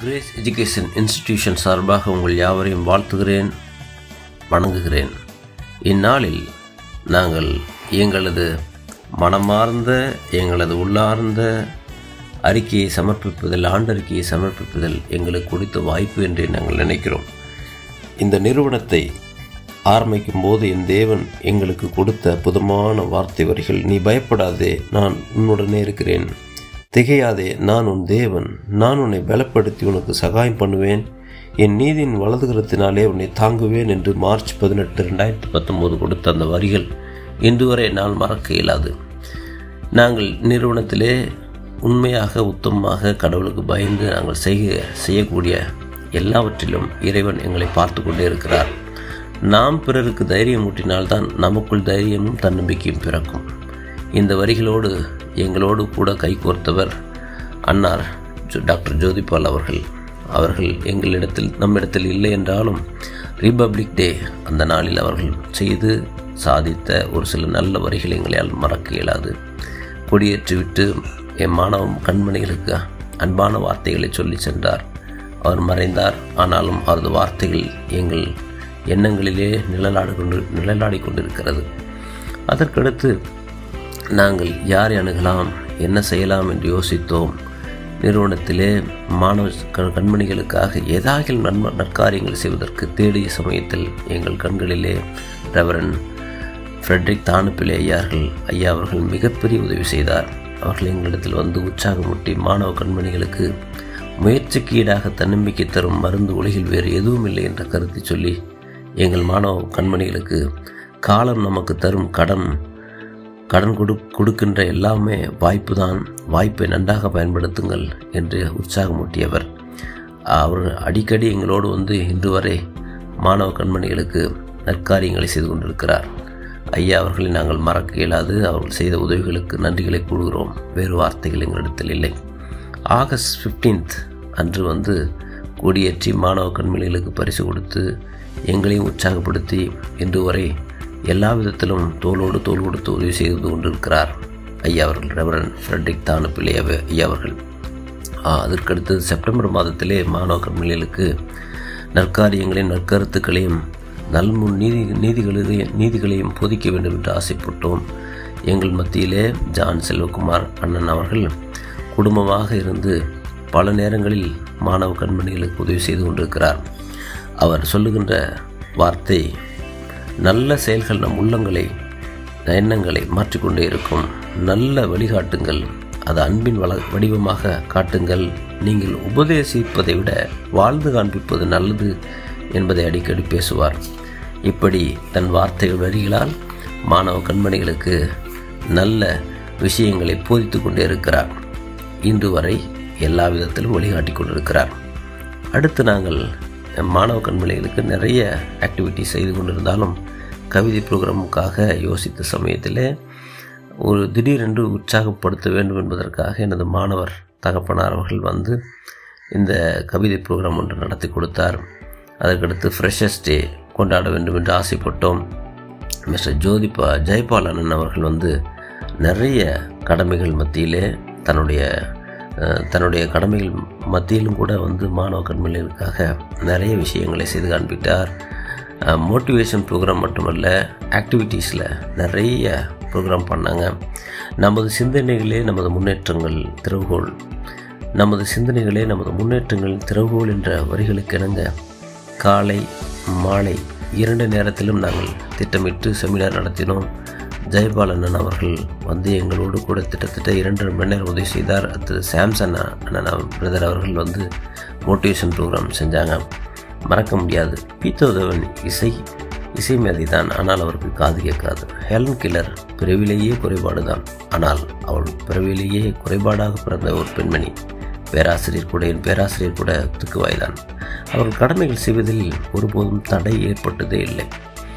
grace education institution சார்பாக உங்கள் யாவரையும் வாழ்த்துகிறேன் வணங்குகிறேன் இந்நாளில் நாங்கள் எங்களது மனமார்ந்த எங்களது உள்ளார்ந்த அறிக்கையை சமர்ப்பிப்பதில் ஆண்டறிக்கையை சமர்ப்பிப்பதில் எங்களுக்கு கொடுத்த வாய்ப்பு என்று நாங்கள் நினைக்கிறோம் இந்த நிறுவனத்தை ஆரம்பிக்கும் போது என் தேவன் எங்களுக்கு கொடுத்த புதுமான வார்த்தை வரிகள் நீ பயப்படாதே நான் உன்னுடனே இருக்கிறேன் திகையாதே நான் உன் தேவன் நான் உன்னை பலப்படுத்தி உனக்கு சகாயம் பண்ணுவேன் என் நீதியின் வலதுகரத்தினாலே உன்னை தாங்குவேன் என்று மார்ச் பதினெட்டு ரெண்டாயிரத்தி பத்தொம்போது கொடுத்த அந்த வரிகள் இன்று வரை என்னால் மறக்க இயலாது நாங்கள் நிறுவனத்திலே உண்மையாக உத்தமமாக கடவுளுக்கு பயந்து நாங்கள் செய்ய செய்யக்கூடிய எல்லாவற்றிலும் இறைவன் எங்களை பார்த்து கொண்டே இருக்கிறார் நாம் பிறருக்கு தைரியம் ஊட்டினால்தான் நமக்குள் தைரியமும் தன்னம்பிக்கையும் பிறக்கும் இந்த வரிகளோடு எங்களோடு கூட கைகோர்த்தவர் அன்னார் ஜோ- டாக்டர் ஜோதிபால் அவர்கள் அவர்கள் எங்களிடத்தில் நம்மிடத்தில் இல்லை என்றாலும் ரிபப்ளிக் டே அந்த நாளில் அவர்கள் செய்து சாதித்த ஒரு சில நல்ல வரிகளை எங்களால் மறக்க இயலாது கொடியேற்றிவிட்டு என் மாணவ கண்மணிகளுக்கு அன்பான வார்த்தைகளை சொல்லி சென்றார் அவர் மறைந்தார் ஆனாலும் அவரது வார்த்தைகள் எங்கள் எண்ணங்களிலே நிழலாடி கொண்டு நிழலாடி கொண்டிருக்கிறது அதற்கடுத்து நாங்கள் யாரை அணுகலாம் என்ன செய்யலாம் என்று யோசித்தோம் நிறுவனத்திலே மாணவ க- கண்மணிகளுக்காக ஏதாவது நன்ம நற்காரியங்கள் செய்வதற்கு தேடிய சமயத்தில் எங்கள் கண்களிலே ரெவரன் ஃப்ரெட்ரிக் தானுப்பிலே ஐயார்கள் ஐயா அவர்கள் மிகப்பெரிய உதவி செய்தார் அவர்கள் எங்களிடத்தில் வந்து உற்சாகமூட்டி மாணவ கண்மணிகளுக்கு முயற்சிக்கு ஈடாக தன்னம்பிக்கை தரும் மருந்து உலகில் வேறு எதுவும் இல்லை என்ற கருத்தை சொல்லி எங்கள் மாணவ கண்மணிகளுக்கு காலம் நமக்கு தரும் கடன் கடன் கொடு கொடுக்கின்ற எல்லாமே வாய்ப்பு தான் வாய்ப்பை நன்றாக பயன்படுத்துங்கள் என்று உற்சாகமூட்டியவர் அவர் அடிக்கடி எங்களோடு வந்து இன்று வரை மாணவ கண்மணிகளுக்கு நற்காரியங்களை செய்து கொண்டிருக்கிறார் ஐயா அவர்களை நாங்கள் மறக்க இயலாது அவர்கள் செய்த உதவிகளுக்கு நன்றிகளை கூறுகிறோம் வேறு வார்த்தைகள் எங்களிடத்தில் இல்லை ஆகஸ்ட் 15th அன்று வந்து கொடியேற்றி மாணவ கண்மணிகளுக்கு பரிசு கொடுத்து எங்களையும் உற்சாகப்படுத்தி இன்று வரை எல்லா விதத்திலும் தோளோடு தோள் கொடுத்து உதவி செய்து கொண்டிருக்கிறார் ஐயா அவர்கள் ரெவரன் ஃப்ரெட்ரிக் தானுப்பிள்ளை அவ- ஐயா அவர்கள் ஆ, அதற்கடுத்து செப்டம்பர் மாதத்திலே மாணவ கண்மணிகளுக்கு நற்காரியங்களையும் நற்கருத்துக்களையும் நல்முன் நீதி நீதிகளையும் நீதிகளையும் போதிக்க வேண்டும் என்று ஆசைப்பட்டோம் எங்கள் மத்தியிலே ஜான் செல்வகுமார் அண்ணன் அவர்கள் குடும்பமாக இருந்து பல நேரங்களில் மாணவ கண்மணிகளுக்கு உதவி செய்து கொண்டிருக்கிறார் அவர் சொல்லுகின்ற வார்த்தை நல்ல செயல்கள் நம் உள்ளங்களை எண்ணங்களை மாற்றிக்கொண்டே இருக்கும் நல்ல வழிகாட்டுங்கள் அது அன்பின் வள வடிவமாக காட்டுங்கள் நீங்கள் உபதேசிப்பதை விட வாழ்ந்து காண்பிப்பது நல்லது என்பதை அடிக்கடி பேசுவார் இப்படி தன் வார்த்தைகள் வரிகளால் மாணவ கண்மணிகளுக்கு நல்ல விஷயங்களை போதித்து கொண்டே இருக்கிறார் இன்று வரை எல்லா விதத்திலும் வழிகாட்டி கொண்டிருக்கிறார் அடுத்து நாங்கள் மாணவ கண்மணிகளுக்கு நிறைய ஆக்டிவிட்டி செய்து கொண்டிருந்தாலும் கவிதை ப்ரோக்ராமுக்காக யோசித்த சமயத்தில் ஒரு திடீரென்று உற்சாகப்படுத்த வேண்டும் என்பதற்காக எனது மாணவர் தகப்பனார் அவர்கள் வந்து இந்த கவிதை ப்ரோக்ராம் ஒன்று நடத்தி கொடுத்தார் அதற்கடுத்து ஃப்ரெஷர்ஸ் டே கொண்டாட வேண்டும் என்று ஆசைப்பட்டோம் மிஸ்டர் ஜோதிபா ஜெயபால் அண்ணன் அவர்கள் வந்து நிறைய கடமைகள் மத்தியிலே தன்னுடைய அஹ், தன்னுடைய கடமைகள் மத்தியிலும் கூட வந்து மாணவ கண்மணிகளுக்காக நிறைய விஷயங்களை செய்து காண்பித்தார் மோட்டிவேஷன் ப்ரோக்ராம் மட்டுமல்ல ஆக்டிவிட்டீஸில் நிறைய ப்ரோக்ராம் பண்ணாங்க நமது சிந்தனைகளே நமது முன்னேற்றங்கள் திறவுகோல் நமது சிந்தனைகளே நமது முன்னேற்றங்களின் திறவுகோல் என்ற வரிகளுக்கு இணங்க காலை மாலை இரண்டு நேரத்திலும் நாங்கள் திட்டமிட்டு செமினார் நடத்தினோம் ஜெயபாலண்ணன் அவர்கள் வந்து எங்களோடு கூட கிட்டத்தட்ட இரண்டரை மணி நேரம் உதவி செய்தார் அடுத்தது சாம்சன் அண்ணன் பிரதர் அவர்கள் வந்து மோட்டிவேஷன் ப்ரோக்ராம் செஞ்சாங்க மறக்க முடியாது பீத்தோதவன் இசை இசை மேதை தான் ஆனால் அவருக்கு காது கேட்காது ஹெலன் கில்லர் பிறவிலேயே குறைபாடு தான் ஆனால் அவள் பிறவிலேயே குறைபாடாக பிறந்த ஒரு பெண்மணி பேராசிரியர் கூட என் பேராசிரியர் கூட துக்குவாய்தான் அவர்கள் கடமைகள் செய்வதில் ஒருபோதும் தடை ஏற்பட்டதே இல்லை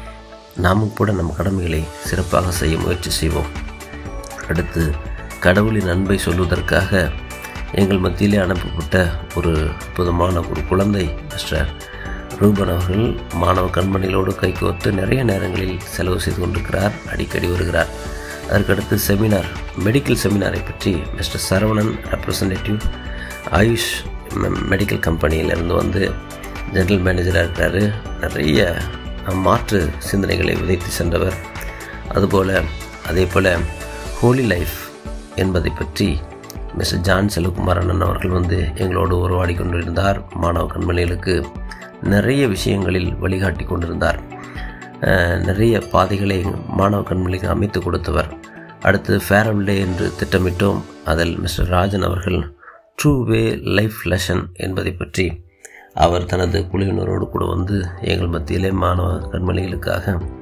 நாமும் கூட நம் கடமைகளை சிறப்பாக செய்ய முயற்சி செய்வோம் அடுத்து கடவுளின் அன்பை சொல்வதற்காக எங்கள் மத்தியிலே அனுப்பப்பட்ட ஒரு அற்புதமான ஒரு குழந்தை மிஸ்டர் ரூபன் அவர்கள் மாணவ கண்மணிகளோடு கைகோர்த்து நிறைய நேரங்களில் செலவு செய்து கொண்டிருக்கிறார் அடிக்கடி வருகிறார் அதற்கடுத்து செமினார் மெடிக்கல் செமினாரை பற்றி mister Saravanan representative Ayush medical கம்பெனியிலேருந்து வந்து ஜெனரல் மேனேஜராக இருக்கிறாரு நிறைய மாற்று சிந்தனைகளை விதைத்து சென்றவர் அதுபோல் அதே போல் ஹோலி லைஃப் என்பதை பற்றி மிஸ்டர் ஜான் செல்வகுமார் அண்ணன் அவர்கள் வந்து எங்களோடு உருவாடி கொண்டிருந்தார் மாணவ கண்மணிகளுக்கு நிறைய விஷயங்களில் வழிகாட்டி கொண்டிருந்தார் அஹ், நிறைய பாதைகளை மாணவ கண்மணிக்கு அமைத்து கொடுத்தவர் அடுத்து ஃபேரல் டே என்று திட்டமிட்டோம் அதில் மிஸ்டர் ராஜன் அவர்கள் ட்ரூ வே லைஃப் லெசன் என்பதை பற்றி அவர் தனது குழுவினரோடு கூட வந்து எங்கள் மத்தியிலே மாணவ கண்மணிகளுக்காக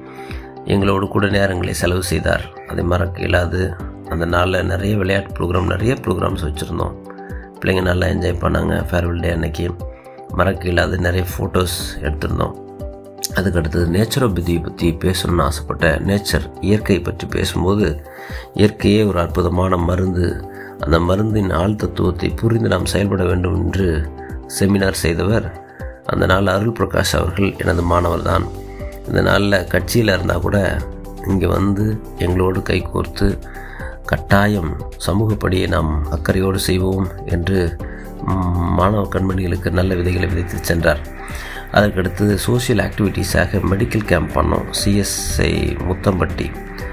எங்களோடு கூட நேரங்களை செலவு செய்தார் அதை மறக்க இயலாது அந்த நாளில் நிறைய விளையாட்டு ப்ரோக்ராம் நிறைய ப்ரோக்ராம்ஸ் வச்சுருந்தோம் பிள்ளைங்க நல்லா என்ஜாய் பண்ணாங்க ஃபேர்வெல் டே அன்னைக்கு மறக்க இயலாது நிறைய ஃபோட்டோஸ் எடுத்திருந்தோம் அதுக்கு அடுத்தது நேச்சுரோபதியை பற்றி பேசணும்னு ஆசைப்பட்ட நேச்சர் இயற்கை பற்றி பேசும்போது இயற்கையே ஒரு அற்புதமான மருந்து அந்த மருந்தின் ஆள் தத்துவத்தை புரிந்து நாம் செயல்பட வேண்டும் என்று செமினார் செய்தவர் அந்த நாள் அருள் பிரகாஷ் அவர்கள் எனது மாணவர் தான் இந்த நாளில் கட்சியில் இருந்தால் கூட இங்கே வந்து எங்களோடு கைகோர்த்து கட்டாயம் சமூகப்படியை நாம் அக்கறையோடு செய்வோம் என்று ம், மாணவ கண்மணிகளுக்கு நல்ல விதைகளை விதைத்து சென்றார் அதற்கடுத்து சோஷியல் ஆக்டிவிட்டீஸாக மெடிக்கல் கேம்ப் பண்ணோம் சிஎஸ்ஐ முத்தம்பட்டி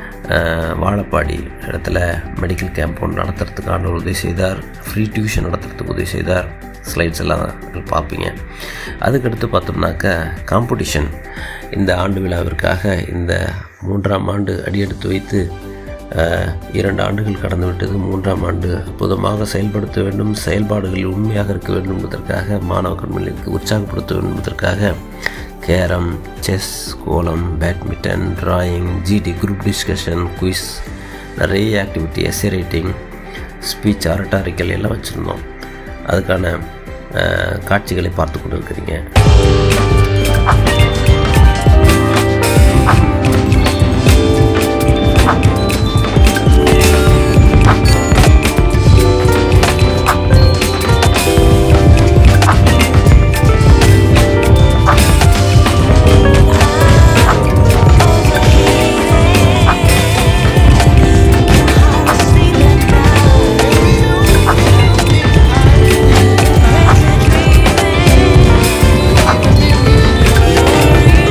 அஹ், வாழப்பாடி இடத்துல மெடிக்கல் கேம்ப் ஒன்று நடத்துறதுக்கான ஒரு உதவி செய்தார் ஃப்ரீ டியூஷன் நடத்துறதுக்கு உதவி செய்தார் ஸ்லைட்ஸ் எல்லாம் பார்ப்பீங்க அதுக்கடுத்து பார்த்தோம்னாக்கா காம்படிஷன் இந்த ஆண்டு விழாவிற்காக இந்த மூன்றாம் ஆண்டு அடியெடுத்து வைத்து அஹ், இரண்டு ஆண்டுகள் கடந்து விட்டது மூன்றாம் ஆண்டு அற்புதமாக செயல்படுத்த வேண்டும் செயல்பாடுகளில் உண்மையாக இருக்க வேண்டும் என்பதற்காக மாணவ கண்மணிகளுக்கு உற்சாகப்படுத்த வேண்டும் என்பதற்காக carrom chess kolam badminton drawing GD group discussion quiz நிறைய activity essay writing speech oratorical எல்லாம் வச்சுருந்தோம் அதுக்கான அஹ், காட்சிகளை பார்த்து கொண்டு இருக்கிறீங்க Dreaming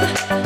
ஆ